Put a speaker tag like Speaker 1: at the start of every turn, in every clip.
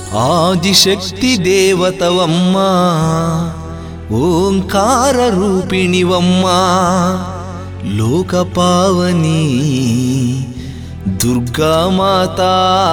Speaker 1: ఆదిశక్తి దేవతవమ్మా ఓంకార రూపిణివమ్మా లోకపావని దుర్గామాత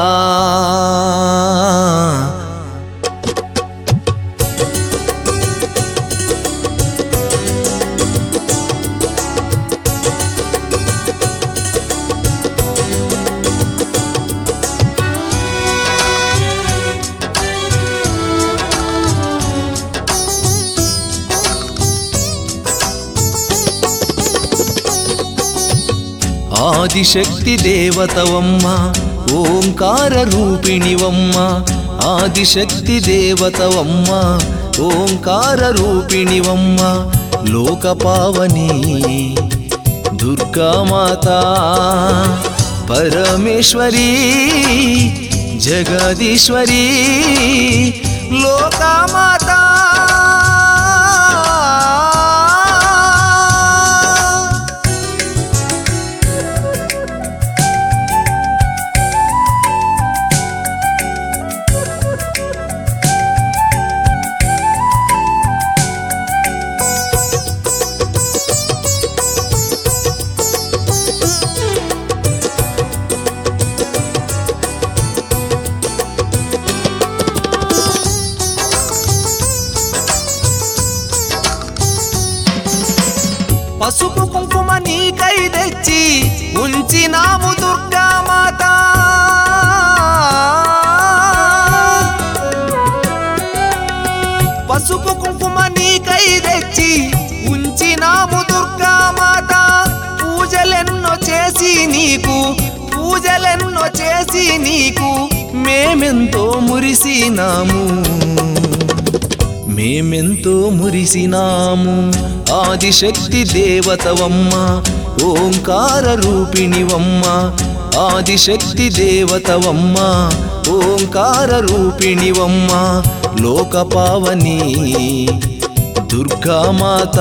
Speaker 1: ఆదిశక్తి దేవతవమ్మ ఓంకార రూపిణివమ్మ ఆదిశక్తి దేవతవమ్మ ఓంకార రూపిణివమ్మ లోకపావని దుర్గామాత పరమేశ్వరి జగదీశ్వరి లోకమాత పసుపు కుంకుమ నీకై తెచ్చి ఉంచినాము దుర్గామాత పసుపు కుంకుమ నీకై తెచ్చి ఉంచినాము దుర్గామాత పూజలెన్నో చేసి నీకు పూజలెన్నో చేసి నీకు మేమెంతో మురిసినాము మేమెంతో మురిసినాము ఆదిశక్తి దేవతవమ్మ ఓంకార రూపిణివమ్మ ఆదిశక్తి దేవతవమ్మ ఓంకార రూపిణివమ్మ లోకపావని దుర్గామాత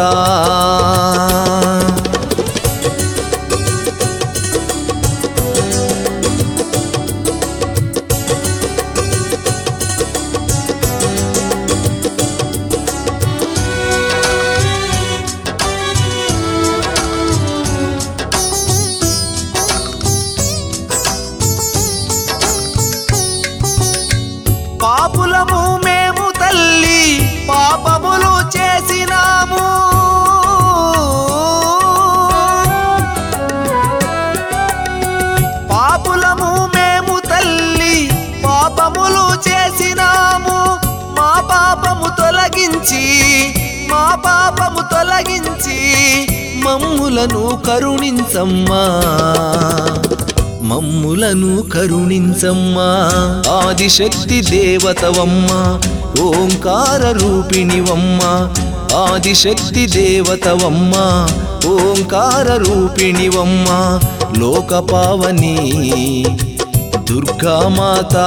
Speaker 1: పాపులము మేము తల్లి పాపములు చేసినాము పాపులము మేము తల్లి పాపములు చేసినాము మా పాపము తొలగించి మా పాపము తొలగించి మమ్ములను కరుణించమ్మా మమ్ములను కరుణించమ్మా ఆదిశక్తి దేవతవమ్మ ఓంకార రూపిణివమ్మ ఆదిశక్తి దేవతవమ్మ ఓంకార రూపిణివమ్మ లోకపావని దుర్గామాత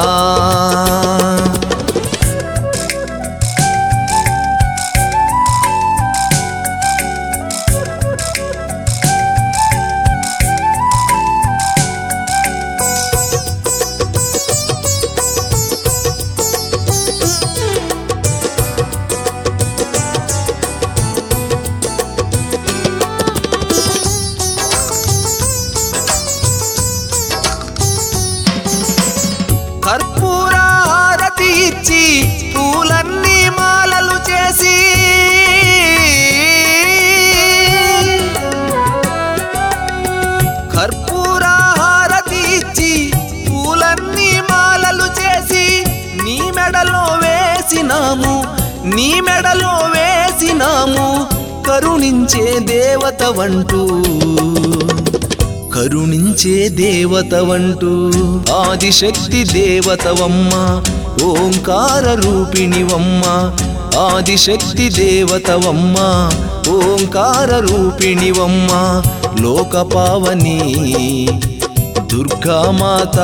Speaker 1: కర్పూర హారతి ఇచ్చి పూలన్నీ మాలలు చేసి కర్పూర హారతి ఇచ్చి పూలన్నీ మాలలు చేసి నీ మెడలో వేసినాము నీ మెడలో వేసినాము కరుణించే దేవత వంటూ కరుణించే దేవతవంటూ ఆదిశక్తి దేవతవమ్మ ఓంకార రూపిణివమ్మ ఆదిశక్తి దేవతవమ్మ ఓంకార రూపిణివమ్మ లోకపావని దుర్గామాత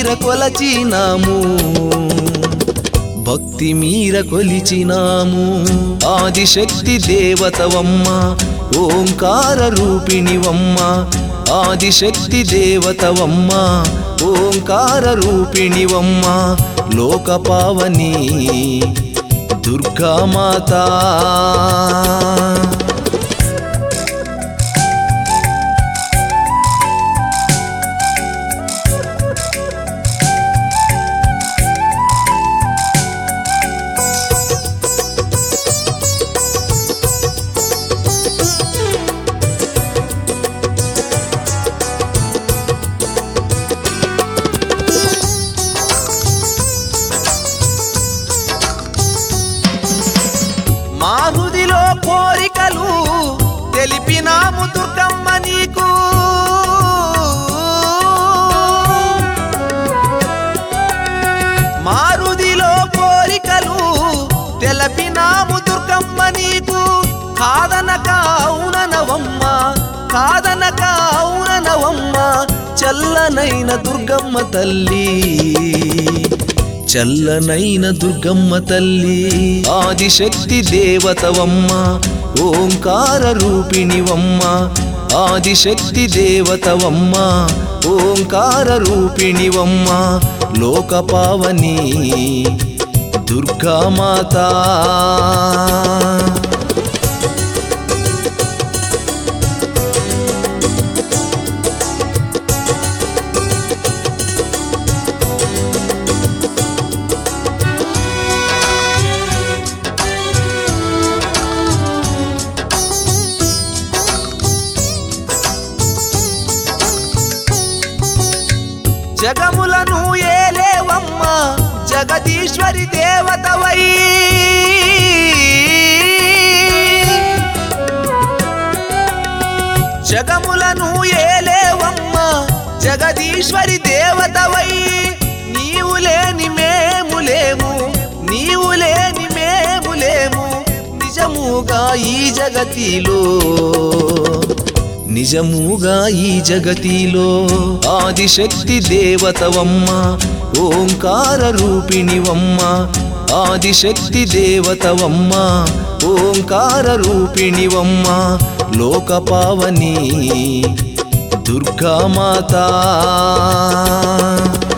Speaker 1: మీర కొలచినాము భక్తి మీర కొలిచినాము ఆదిశక్తి దేవతవమ్మ ఓంకార రూపిణివమ్మ ఆదిశక్తి దేవతవమ్మ ఓంకార రూపిణివమ్మ లోకపావని దుర్గామాత మా హృదిలో కోరికలు తెలిపినాము దుర్గమ్మ నీకు మా హృదిలో కోరికలు తెలపినాము దుర్గమ్మ నీకు కాదనక అవుననవమ్మ కాదనక అవుననవమ్మ చల్లనైన దుర్గమ్మ తల్లి చల్లనైన దుర్గమ్మ తల్లి ఆదిశక్తి దేవతవమ్మ ఓంకార రూపిణివమ్మ ఆదిశక్తి దేవతవమ్మ ఓంకార రూపిణివమ్మ లోకపావని దుర్గామాత జగములను ఏలేవమ్మ జగదీశ్వరి దేవతవై జగములను ఏలేవమ్మ జగదీశ్వరి దేవతవై నీవు లేని మేము లేము నీవు లేని మేము లేము నిజముగా ఈ జగతిలో నిజముగా ఈ జగతిలో ఆదిశక్తి దేవతవమ్మ ఓంకార రూపిణివమ్మ ఆదిశక్తి దేవతవమ్మ ఓంకార రూపిణివమ్మ లోకపావని దుర్గామాత